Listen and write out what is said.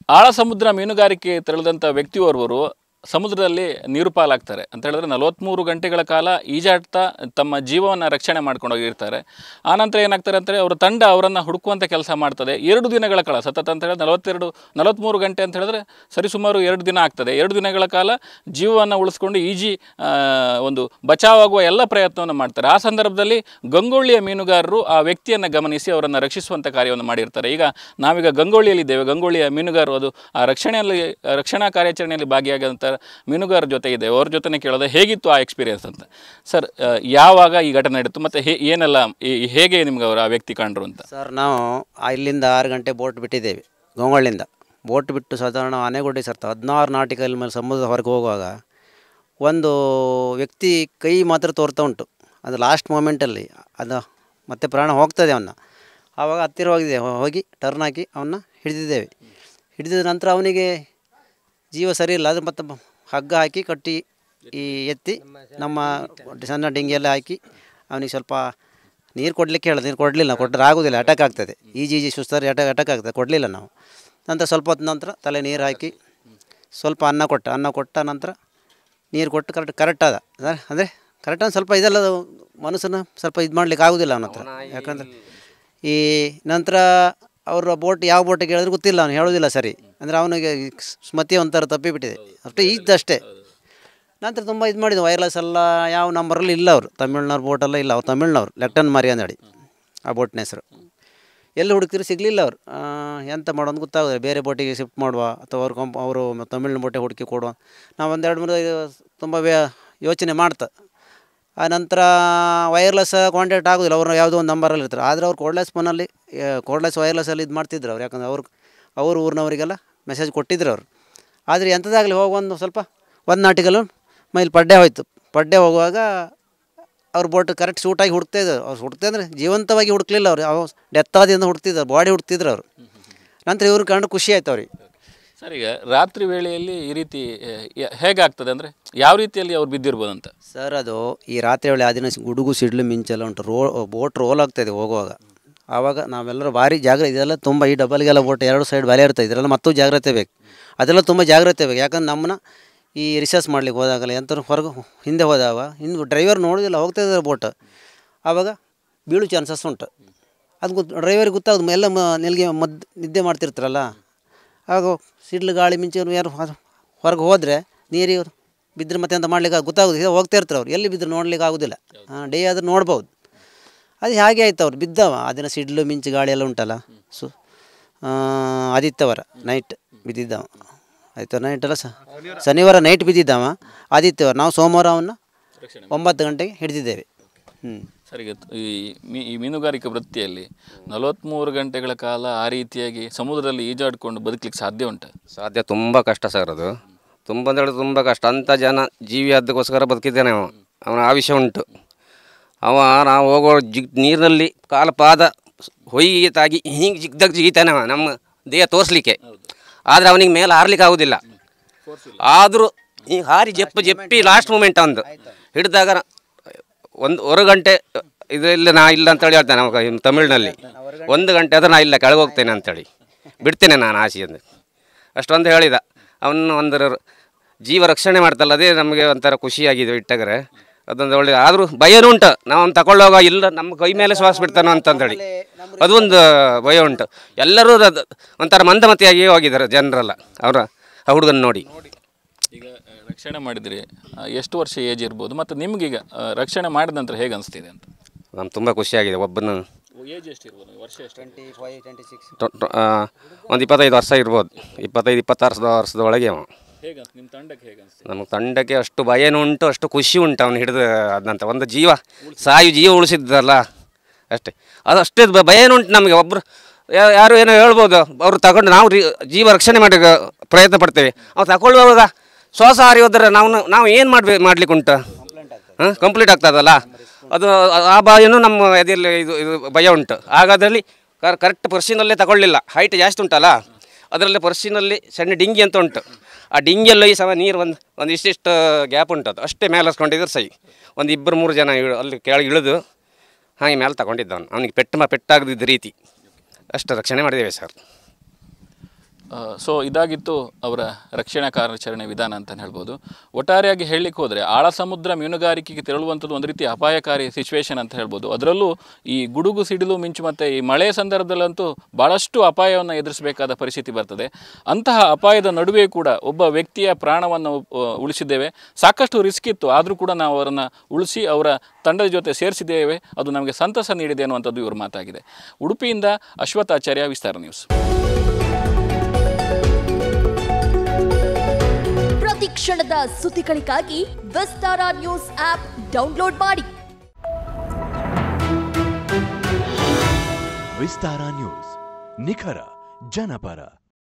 ಆಳ ಸಮುದ್ರ ಮೀನುಗಾರಿಕೆ ತೆರಳಿದಂಥ ವ್ಯಕ್ತಿಯೋರ್ವರು ಸಮುದ್ರದಲ್ಲಿ ನೀರು ಪಾಲಾಗ್ತಾರೆ ಅಂತ ಹೇಳಿದ್ರೆ ನಲವತ್ತ್ಮೂರು ಗಂಟೆಗಳ ಕಾಲ ಈಜಾಡ್ತಾ ತಮ್ಮ ಜೀವವನ್ನು ರಕ್ಷಣೆ ಮಾಡ್ಕೊಂಡು ಹೋಗಿರ್ತಾರೆ ಆನಂತರ ಏನಾಗ್ತಾರೆ ಅಂದರೆ ಅವರ ತಂಡ ಅವರನ್ನು ಹುಡುಕುವಂಥ ಕೆಲಸ ಮಾಡ್ತದೆ ಎರಡು ದಿನಗಳ ಕಾಲ ಸತತ ಅಂತ ಹೇಳಿದ್ರೆ ನಲವತ್ತೆರಡು ನಲವತ್ತ್ಮೂರು ಗಂಟೆ ಅಂತ ಹೇಳಿದ್ರೆ ಸರಿಸುಮಾರು ಎರಡು ದಿನ ಆಗ್ತದೆ ಎರಡು ದಿನಗಳ ಕಾಲ ಜೀವವನ್ನು ಉಳಿಸ್ಕೊಂಡು ಈಜಿ ಆ, ಒಂದು ಬಚಾವಾಗುವ ಎಲ್ಲ ಪ್ರಯತ್ನವನ್ನು ಮಾಡ್ತಾರೆ ಆ ಸಂದರ್ಭದಲ್ಲಿ ಗಂಗೊಳ್ಳಿಯ ಮೀನುಗಾರರು ಆ ವ್ಯಕ್ತಿಯನ್ನು ಗಮನಿಸಿ ಅವರನ್ನು ರಕ್ಷಿಸುವಂಥ ಕಾರ್ಯವನ್ನು ಮಾಡಿರ್ತಾರೆ ಈಗ ನಾವೀಗ ಗಂಗೊಳ್ಳಿಯಲ್ಲಿದ್ದೇವೆ ಗಂಗೊಳ್ಳಿಯ ಮೀನುಗಾರರು ಅದು ಆ ರಕ್ಷಣೆಯಲ್ಲಿ ರಕ್ಷಣಾ ಕಾರ್ಯಾಚರಣೆಯಲ್ಲಿ ಭಾಗಿಯಾಗಂಥ ಮೀನುಗಾರರ ಜೊತೆ ಇದೆ ಅವ್ರ ಜೊತೆನೇ ಕೇಳೋದು ಹೇಗಿತ್ತು ಆ ಎಕ್ಸ್ಪೀರಿಯನ್ಸ್ ಅಂತ ಸರ್ ಆ, ಯಾವಾಗ ಈ ಘಟನೆ ನಡೀತು ಮತ್ತು ಹೇ ಏನೆಲ್ಲ ಈ- ಹೇಗೆ ನಿಮ್ಗೆ ಅವರು ಆ ವ್ಯಕ್ತಿ ಕಂಡ್ರು ಅಂತ ಸರ್ ನಾವು ಆ ಇಲ್ಲಿಂದ ಆರು ಗಂಟೆ ಬೋಟ್ ಬಿಟ್ಟಿದ್ದೇವೆ ಗೊಂಗೊಳ್ಳಿಂದ ಬೋಟ್ ಬಿಟ್ಟು ಸಾಧಾರಣ ಆನೆಗುಡ್ಡೆ ಸರ್ ಹದಿನಾರು ನಾಟಿಕಲ್ ಮೇಲೆ ಸಮುದ್ರ ಹೊರಗೆ ಹೋಗುವಾಗ ಒಂದು ವ್ಯಕ್ತಿ ಕೈ ಮಾತ್ರ ತೋರ್ತಾ ಉಂಟು ಅದು ಲಾಸ್ಟ್ ಮೂಮೆಂಟಲ್ಲಿ ಅದು ಮತ್ತೆ ಪ್ರಾಣ ಹೋಗ್ತದೆ ಅವನ್ನ ಆವಾಗ ಹತ್ತಿರ ಹೋಗಿದೆ ಹೋ- ಹೋಗಿ ಟರ್ನ್ ಹಾಕಿ ಅವನ್ನ ಹಿಡಿದಿದ್ದೇವೆ ಹಿಡಿದ ನಂತರ ಅವನಿಗೆ ಜೀವ ಸರಿ ಇಲ್ಲ ಅದು ಮತ್ತೆ ಬ- ಹಗ್ಗ ಹಾಕಿ ಕಟ್ಟಿ ಈ ಎತ್ತಿ ನಮ್ಮ ಸಣ್ಣ ಡಿಂಗಿಯೆಲ್ಲ ಹಾಕಿ ಅವನಿಗೆ ಸ್ವಲ್ಪ ನೀರು ಕೊಡಲಿಕ್ಕೆ ಹೇಳೋದು ನೀರು ಕೊಡಲಿಲ್ಲ ಕೊಟ್ಟರೆ ಆಗೋದಿಲ್ಲ ಅಟ್ಯಾಕ್ ಆಗ್ತದೆ ಈಜಿ ಈಜಿ ಸುಸ್ತಾರಿ ಅಟ್ಯಾಕ್ ಅಟ್ಯಾಕ್ ಆಗ್ತದೆ ಕೊಡಲಿಲ್ಲ ನಾವು ನಂತರ ಸ್ವಲ್ಪ ಹೊತ್ತು ನಂತರ ತಲೆ ನೀರು ಹಾಕಿ ಸ್ವಲ್ಪ ಅನ್ನ ಕೊಟ್ಟ ಅನ್ನ ಕೊಟ್ಟ ನಂತರ ನೀರು ಕೊಟ್ಟು ಕರೆಕ್ಟ್ ಕರೆಕ್ಟ್ ಆದ ಅಂದರೆ ಕರೆಕ್ಟ್ ಅಂದ್ರೆ ಸ್ವಲ್ಪ ಇದೆಲ್ಲ ಮನಸ್ಸನ್ನು ಸ್ವಲ್ಪ ಇದು ಮಾಡ್ಲಿಕ್ಕೆ ಆಗೋದಿಲ್ಲ ಅವನ ಹತ್ರ ಯಾಕಂದ್ರೆ ಈ ನಂತರ ಅವರ ಬೋಟ್ ಯಾವ ಬೋಟಿಗೆ ಹೇಳಿದ್ರೆ ಗೊತ್ತಿಲ್ಲ ಅವನು ಹೇಳೋದಿಲ್ಲ ಸರಿ ಅಂದರೆ ಅವನಿಗೆ ಸ್ಮತಿ ಒಂಥರ ತಪ್ಪಿಬಿಟ್ಟಿದೆ ಅಷ್ಟು ಈಜ್ದಷ್ಟೇ ನಂತರ ತುಂಬ ಇದು ಮಾಡಿದ್ದು ವೈರ್ಲೆಸ್ ಎಲ್ಲ ಯಾವ ನಂಬರಲ್ಲಿ ಇಲ್ಲ ಅವರು ತಮಿಳ್ನವ್ರ ಬೋಟೆಲ್ಲ ಇಲ್ಲ ಅವ್ರು ತಮಿಳ್ನವ್ರು ಲೆಫ್ಟನ್ ಮಾರಿ ಅಂದೇಳಿ ಆ ಬೋಟ್ನ ಹೆಸರು ಎಲ್ಲಿ ಹುಡುಕಿದ್ರು ಸಿಗಲಿಲ್ಲ ಅವರು ಎಂತ ಮಾಡೋದು ಗೊತ್ತಾಗೋದಿಲ್ಲ ಬೇರೆ ಬೋಟಿಗೆ ಶಿಫ್ಟ್ ಮಾಡುವ ಅಥವಾ ಅವ್ರು ಕಂಪ್ ಅವರು ತಮಿಳಿನ ಬೋಟೆ ಹುಡುಕಿ ಕೊಡುವ ನಾವು ಒಂದೆರಡು ಮೂರು ತುಂಬ ವ್ಯ ಯೋಚನೆ ಮಾಡ್ತಾ ಆ ನಂತರ ವೈರ್ಲೆಸ್ ಕಾಂಟ್ಯಾಕ್ಟ್ ಆಗೋದಿಲ್ಲ ಅವ್ರು ಯಾವುದೋ ಒಂದು ನಂಬರಲ್ಲಿ ಇರ್ತಾರೆ ಆದರೆ ಅವ್ರು ಕೋಡ್ಲೆಸ್ ಫೋನಲ್ಲಿ ಕೋಡ್ಲೆಸ್ ವೈರ್ಲೆಸ್ಸಲ್ಲಿ ಇದು ಮಾಡ್ತಿದ್ರು ಅವ್ರು ಯಾಕಂದ್ರೆ ಅವ್ರು ಅವ್ರ ಊರಿನವರಿಗೆಲ್ಲ ಮೆಸೇಜ್ ಕೊಟ್ಟಿದ್ರು ಅವರು ಆದರೆ ಎಂಥದ್ದಾಗಲಿ ಹೋಗಿ ಒಂದು ಸ್ವಲ್ಪ ಒಂದು ನಾಟಿಗಲ್ಲು ಮೈಲಿ ಪಡ್ಡೆ ಹೋಯ್ತು ಪಡ್ಡೆ ಹೋಗುವಾಗ ಅವ್ರ ಬೋಟ್ ಕರೆಕ್ಟ್ ಶೂಟಾಗಿ ಹುಡುಕ್ತಾ ಇದ್ರು ಅವ್ರು ಹುಡುಕ್ತಾ ಅಂದರೆ ಜೀವಂತವಾಗಿ ಹುಡುಕ್ಲಿಲ್ಲ ಅವ್ರು ಅವ ಡೆತ್ ಆದಿಂದ ಹುಡುಕ್ತಿದ್ರು ಬಾಡಿ ಹುಡುಕ್ತಿದ್ರು ಅವರು ನಂತರ ಇವ್ರು ಕಂಡು ಖುಷಿ ಆಯ್ತು ಅವ್ರಿಗೆ ಸರ್ ಈಗ ರಾತ್ರಿ ವೇಳೆಯಲ್ಲಿ ಈ ರೀತಿ ಆ, ಯ- ಹೇಗಾಗ್ತದೆ ಅಂದರೆ ಯಾವ ರೀತಿಯಲ್ಲಿ ಅವ್ರು ಬಿದ್ದಿರ್ಬೋದು ಅಂತ ಸರ್ ಅದು ಈ ರಾತ್ರಿ ವೇಳೆ ಆ ದಿನ ಗುಡುಗು ಸಿಡ್ಲು ಮಿಂಚೆಲ್ಲ ಉಂಟು ರೋ ಬೋಟ್ ರೋಲ್ ಆಗ್ತಾಯಿದೆ ಹೋಗುವಾಗ ಆವಾಗ ನಾವೆಲ್ಲರೂ ಭಾರಿ ಜಾಗ್ರತೆ ಇದೆಲ್ಲ ತುಂಬ ಈ ಡಬಲ್ಗೆಲ್ಲ ಬೋಟ್ ಎರಡು ಸೈಡ್ ಬಲೆ ಇರ್ತದೆ ಇದೆಲ್ಲ ಮತ್ತೂ ಜಾಗ್ರತೆ ಬೇಕು ಅದೆಲ್ಲ ತುಂಬ ಜಾಗ್ರತೆ ಬೇಕು ಯಾಕಂದ್ರೆ ನಮ್ಮನ್ನ ಈ ರಿಸರ್ಚ್ ಮಾಡ್ಲಿಕ್ಕೆ ಹೋದಾಗಲ್ಲ ಎಂತ ಹೊರಗೆ ಹಿಂದೆ ಹೋದಾಗ ಹಿಂದೆ ಡ್ರೈವರ್ ನೋಡೋದಿಲ್ಲ ಹೋಗ್ತಾ ಇದ್ದಾರೆ ಬೋಟ್ ಆವಾಗ ಬೀಳು ಚಾನ್ಸಸ್ ಉಂಟು ಅದು ಗೊತ್ತು ಡ್ರೈವರಿಗೆ ಗೊತ್ತಾಗೋದು ಎಲ್ಲ ಮ ನೆಲ್ಗೆ ಮದ್ ನಿದ್ದೆ ಮಾಡ್ತಿರ್ತಾರಲ್ಲ ಆಗ ಸಿಡ್ಲು ಗಾಳಿ ಮಿಂಚು ಯಾರು ಹೊರಗೆ ಹೋದರೆ ನೀರಿಗೆ ಬಿದ್ದರೆ ಮತ್ತೆ ಅಂತ ಮಾಡ್ಲಿಕ್ಕೆ ಗೊತ್ತಾಗೋದು ಹೋಗ್ತಾ ಇರ್ತಾರೆ ಅವ್ರು ಎಲ್ಲಿ ಬಿದ್ದರೆ ನೋಡ್ಲಿಕ್ಕೆ ಆಗೋದಿಲ್ಲ ಡೇ ಆದ್ರೆ ನೋಡ್ಬೋದು ಅದು ಹಾಗೆ ಆಯ್ತು ಅವ್ರು ಬಿದ್ದವ ಆ ದಿನ ಸಿಡ್ಲು ಮಿಂಚು ಗಾಳಿ ಎಲ್ಲ ಉಂಟಲ್ಲ ಸು ಆ, ಆದಿತ್ಯವಾರ ನೈಟ್ ಬಿದ್ದಿದ್ದವ ಆಯ್ತು ನೈಟ್ ಅಲ್ಲ ಸ ಶನಿವಾರ ನೈಟ್ ಬಿದ್ದಿದ್ದವ ಆದಿತ್ಯವಾರ ನಾವು ಸೋಮವಾರ ಅವನ್ನ ಒಂಬತ್ತು ಗಂಟೆಗೆ ಹಿಡಿದಿದ್ದೇವೆ ಹ್ಞೂ ಸರ್ ಈಗ ಈ ಮೀ ಈ ಮೀನುಗಾರಿಕೆ ವೃತ್ತಿಯಲ್ಲಿ ನಲವತ್ತ್ಮೂರು ಗಂಟೆಗಳ ಕಾಲ ಆ ರೀತಿಯಾಗಿ ಸಮುದ್ರದಲ್ಲಿ ಈಜಾಡ್ಕೊಂಡು ಬದುಕಲಿಕ್ಕೆ ಸಾಧ್ಯ ಉಂಟು ಸಾಧ್ಯ ತುಂಬ ಕಷ್ಟ ಸರ್ ಅದು ತುಂಬ ಅಂದರೆ ತುಂಬ ಕಷ್ಟ ಅಂಥ ಜನ ಜೀವಿ ಅದಕ್ಕೋಸ್ಕರ ಬದುಕಿದ್ದಾನೆ ಅವ ಅವನ ಆವಿಷ್ಯ ಉಂಟು ಅವ ನಾವು ಹೋಗೋ ಜಿಗ್ ನೀರಿನಲ್ಲಿ ಕಾಲ ಪಾದ ಹೊಯ್ಗೆ ತಾಗಿ ಹಿಂಗೆ ಜಿಗ್ದಾಗ ಜಿಗಿತಾನೆ ಅವ ನಮ್ಮ ದೇಹ ತೋರಿಸ್ಲಿಕ್ಕೆ ಆದರೆ ಅವನಿಗೆ ಮೇಲೆ ಹಾರ್ಲಿಕ್ಕೆ ಆಗೋದಿಲ್ಲ ಆದರೂ ಈಗ ಹಾರಿ ಜಪ್ಪು ಜಪ್ಪಿ ಲಾಸ್ಟ್ ಮೂಮೆಂಟ್ ಒಂದು ಹಿಡಿದಾಗ ಒಂದು ಒಂದು ಗಂಟೆ ಇದರಲ್ಲಿ ನಾ ಇಲ್ಲ ಅಂತೇಳಿ ಹೇಳ್ತಾನೆ ಅವಾಗ ಇವ್ನು ತಮಿಳಿನಲ್ಲಿ ಒಂದು ಗಂಟೆ ಆದ್ರೆ ನಾ ಇಲ್ಲ ಕೆಳಗೆ ಹೋಗ್ತೇನೆ ಅಂತೇಳಿ ಬಿಡ್ತೇನೆ ನಾನು ಆಸೆಯನ್ನು ಅಷ್ಟೊಂದು ಹೇಳಿದ ಅವನು ಒಂದು ರ- ಜೀವ ರಕ್ಷಣೆ ಮಾಡ್ತಲ್ಲ ಅದೇ ನಮಗೆ ಒಂಥರ ಖುಷಿಯಾಗಿದೆ ಇಟ್ಟಾಗರೆ ಅದೊಂದು ಒಳ್ಳೆ ಆದರೂ ಭಯನೂ ಉಂಟು ನಾವು ಅವ್ನು ತಗೊಳ್ಳೋವಾಗ ಇಲ್ಲ ನಮ್ಮ ಕೈ ಮೇಲೆ ಶ್ವಾಸ ಬಿಡ್ತಾನೋ ಅಂತಂದೇಳಿ ಅದೊಂದು ಭಯ ಉಂಟು ಎಲ್ಲರೂ ಅದು ಒಂಥರ ಮಂದಮತಿಯಾಗಿ ಹೋಗಿದ್ದಾರೆ ಜನರೆಲ್ಲ ಅವರ ಆ ಹುಡುಗನ ನೋಡಿ ಈಗ ಆ, ರಕ್ಷಣೆ ಮಾಡಿದ್ರಿ ಆ, ಎಷ್ಟು ವರ್ಷ ಏಜ್ ಇರ್ಬೋದು ಮತ್ತು ನಿಮ್ಗೀಗ ಆ, ರಕ್ಷಣೆ ಮಾಡಿದ ನಂತರ ಹೇಗೆ ಅನಿಸ್ತಿದೆ ಅಂತ ನಮ್ಗೆ ತುಂಬ ಖುಷಿಯಾಗಿದೆ ಒಬ್ಬನ ಏಜ್ ಎಷ್ಟಿರ್ಬೋದು ವರ್ಷ ಎಷ್ಟು ಟ್ವೆಂಟಿ ಫೈವ್ ಟ್ವೆಂಟಿ ಸಿಕ್ಸ್ ಒಂದು ಇಪ್ಪತ್ತೈದು ವರ್ಷ ಇರ್ಬೋದು ಇಪ್ಪತ್ತೈದು ಇಪ್ಪತ್ತಾರು ವರ್ಷದ ಒಳಗೆ ಅವ ಹೇಗೆ ನಿಮ್ಮ ತಂಡಕ್ಕೆ ಹೇಗೆ ಅನಿಸ್ತಿದೆ ನಮಗೆ ತಂಡಕ್ಕೆ ಅಷ್ಟು ಭಯನೂ ಉಂಟು ಅಷ್ಟು ಖುಷಿ ಉಂಟು ಅವನು ಹಿಡಿದು ಅದಂತ ಒಂದು ಜೀವ ಸಾಯು ಜೀವ ಉಳಿಸಿದ್ದಲ್ಲ ಅಷ್ಟೇ ಅದು ಅಷ್ಟೇ ಬ- ಭಯನೂ ಉಂಟು ನಮಗೆ ಒಬ್ಬರು ಯಾರು ಏನೋ ಹೇಳ್ಬೋದು ಅವರು ತಗೊಂಡು ನಾವು ರಿ- ಜೀವ ರಕ್ಷಣೆ ಮಾಡಿ ಪ್ರಯತ್ನ ಪಡ್ತೇವೆ ಅವ್ರು ತಗೊಳ್ಳುವಾಗ ಶ್ವಾಸ ಹಾರಿ ಹೋದ್ರೆ ನಾವು ನಾವು ಏನು ಮಾಡ್ಬೇಕು ಮಾಡ್ಲಿಕ್ಕೆ ಉಂಟು ಹಾಂ ಕಂಪ್ಲೀಟ್ ಆಗ್ತದಲ್ಲ ಅದು ಆ- ಆ ಭಯನೂ ನಮ್ಮ ಎದೆಯಲ್ಲಿ ಇದು ಇದು ಭಯ ಉಂಟು ಹಾಗಾದ್ರಲ್ಲಿ ಕರ್ ಕರೆಕ್ಟ್ ಪರ್ಸಿನಲ್ಲೇ ತಗೊಳ್ಳಿಲ್ಲ ಹೈಟ್ ಜಾಸ್ತಿ ಉಂಟಲ್ಲ ಅದರಲ್ಲಿ ಪರ್ಸಿನಲ್ಲಿ ಸಣ್ಣ ಡಿಂಗಿ ಅಂತ ಉಂಟು ಆ ಡಿಂಗಿಯಲ್ಲಿ ಸಹ ನೀರು ಒಂದು ಒಂದು ಇಷ್ಟಿಷ್ಟು ಗ್ಯಾಪ್ ಉಂಟು ಅದು ಅಷ್ಟೇ ಮೇಲೆ ಹಸ್ಕೊಂಡಿದ್ರೆ ಸೈ ಒಂದು ಇಬ್ಬರು ಮೂರು ಜನ ಇಳ್- ಅಲ್ಲಿ ಕೆಳಗೆ ಇಳಿದು ಹಾಗೆ ಮೇಲೆ ತಗೊಂಡಿದ್ದವನು ಅವನಿಗೆ ಪೆಟ್ಟು ಮ ಪೆಟ್ಟಾಗದಿದ್ದ ರೀತಿ ಅಷ್ಟು ರಕ್ಷಣೆ ಮಾಡಿದ್ದೇವೆ ಸರ್ ಸೊ ಇದಾಗಿತ್ತು ಅವರ ರಕ್ಷಣಾ ಕಾರ್ಯಾಚರಣೆ ವಿಧಾನ ಅಂತ ಹೇಳ್ಬೋದು ಒಟ್ಟಾರೆಯಾಗಿ ಹೇಳಲಿಕ್ಕೆ ಹೋದರೆ ಆಳ ಸಮುದ್ರ ಮೀನುಗಾರಿಕೆಗೆ ತೆರಳುವಂಥದ್ದು ಒಂದು ರೀತಿ ಅಪಾಯಕಾರಿ ಸಿಚುವೇಶನ್ ಅಂತ ಹೇಳ್ಬೋದು ಅದರಲ್ಲೂ ಈ ಗುಡುಗು ಸಿಡಿಲು ಮಿಂಚು ಮತ್ತು ಈ ಮಳೆ ಸಂದರ್ಭದಲ್ಲಂತೂ ಭಾಳಷ್ಟು ಅಪಾಯವನ್ನು ಎದುರಿಸಬೇಕಾದ ಪರಿಸ್ಥಿತಿ ಬರ್ತದೆ ಅಂತಹ ಅಪಾಯದ ನಡುವೆ ಕೂಡ ಒಬ್ಬ ವ್ಯಕ್ತಿಯ ಪ್ರಾಣವನ್ನು ಆ, ಉಳಿಸಿದ್ದೇವೆ ಸಾಕಷ್ಟು ರಿಸ್ಕ್ ಇತ್ತು ಆದರೂ ಕೂಡ ನಾವು ಅವರನ್ನು ಉಳಿಸಿ ಅವರ ತಂಡದ ಜೊತೆ ಸೇರಿಸಿದ್ದೇವೆ ಅದು ನಮಗೆ ಸಂತಸ ನೀಡಿದೆ ಅನ್ನುವಂಥದ್ದು ಇವ್ರ ಮಾತಾಗಿದೆ ಉಡುಪಿಯಿಂದ ಅಶ್ವಥಾಚಾರ್ಯ ವಿಸ್ತಾರ ನ್ಯೂಸ್ ಪ್ರತಿ ಕ್ಷಣದ ಸುದ್ದಿಗಳಿಗಾಗಿ ವಿಸ್ತಾರ ನ್ಯೂಸ್ ಆಪ್ ಡೌನ್ಲೋಡ್ ಮಾಡಿ ವಿಸ್ತಾರ ನ್ಯೂಸ್ ನಿಖರ ಜನಪರ